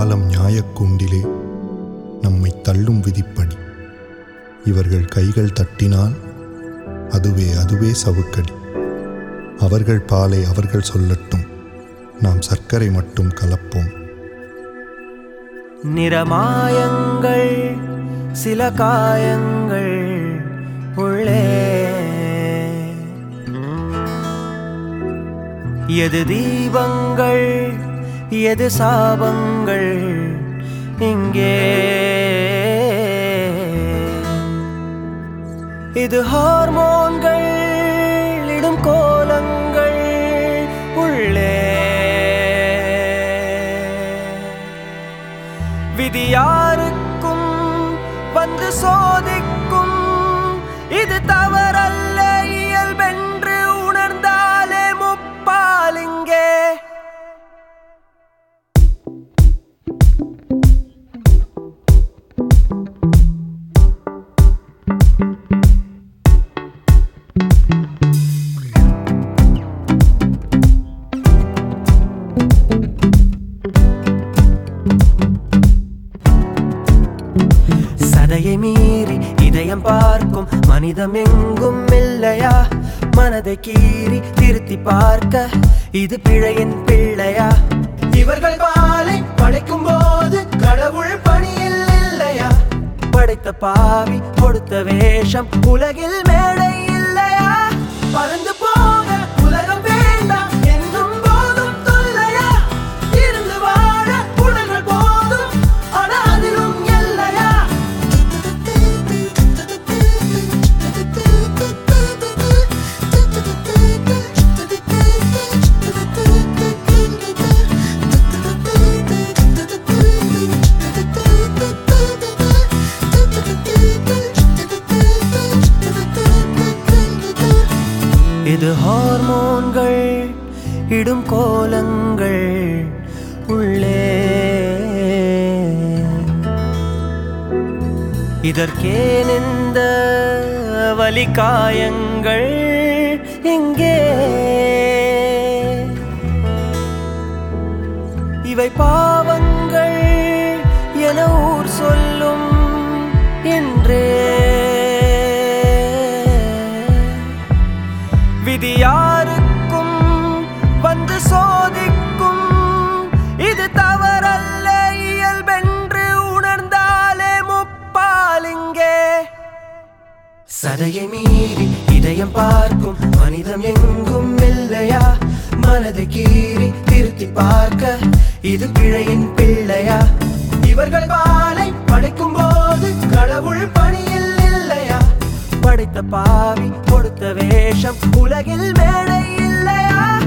காலம் நியாயக்கூண்டிலே நம்மை தள்ளும் விதிப்படி இவர்கள் கைகள் தட்டினால் அதுவே அதுவே சவுக்கடி அவர்கள் பாலை அவர்கள் சொல்லட்டும் நாம் சர்க்கரை மட்டும் கலப்போம் நிறமாயங்கள் சில காயங்கள் உள்ளே எது தீபங்கள் எது சாபங்கள் இங்கே இது ஹார்மோன்கள் இடும் கோலங்கள் உள்ளே விதி யாருக்கும் வந்து சோதிக்கும் இது தவறல்ல இயல்பென்று உணர்ந்தாலே முப்பாலிங்கே சதையை மீறி இதயம் பார்க்கும் மனிதம் எங்கும் இல்லையா மனதை கீறி திருத்தி பார்க்க இது பிழையின் பிள்ளையா இவர்கள் பாலை படைக்கும் போது கடவுள் பணியில் இல்லையா படைத்த பாவி கொடுத்த வேஷம் உலகில் மேடை இல்லையா பறந்து போக உலகம் வேண்டாம் என்னும் போதும் தொல்லையா இருந்து வாழ உடல்கள் போதும் ஆனா அதிலும் எல்லையா இது ஹார்மோன்கள் இடும் கோலங்கள் உள்ளே இதற்கேன் இந்த வலி காயங்கள் எங்கே இவை பாவங்கள் என ஊர் சொல்லும் என்றே விதி யாருக்கும் வந்து சோதிக்கும் இது தவறல்ல இயல்பென்று உணர்ந்தாலே முப்பாலிங்கே சதையை மீறி இதயம் பார்க்கும் மனிதம் எங்கும் இல்லையா மனதை கீறி திருத்தி பார்க்க இது பிழையின் பிள்ளையா இவர்கள் பாலை படைக்கும் போது கடவுள் பணியில் இல்லையா படைத்த பாவி கொடுத்த வேஷம் உலகில் மேடை இல்லையா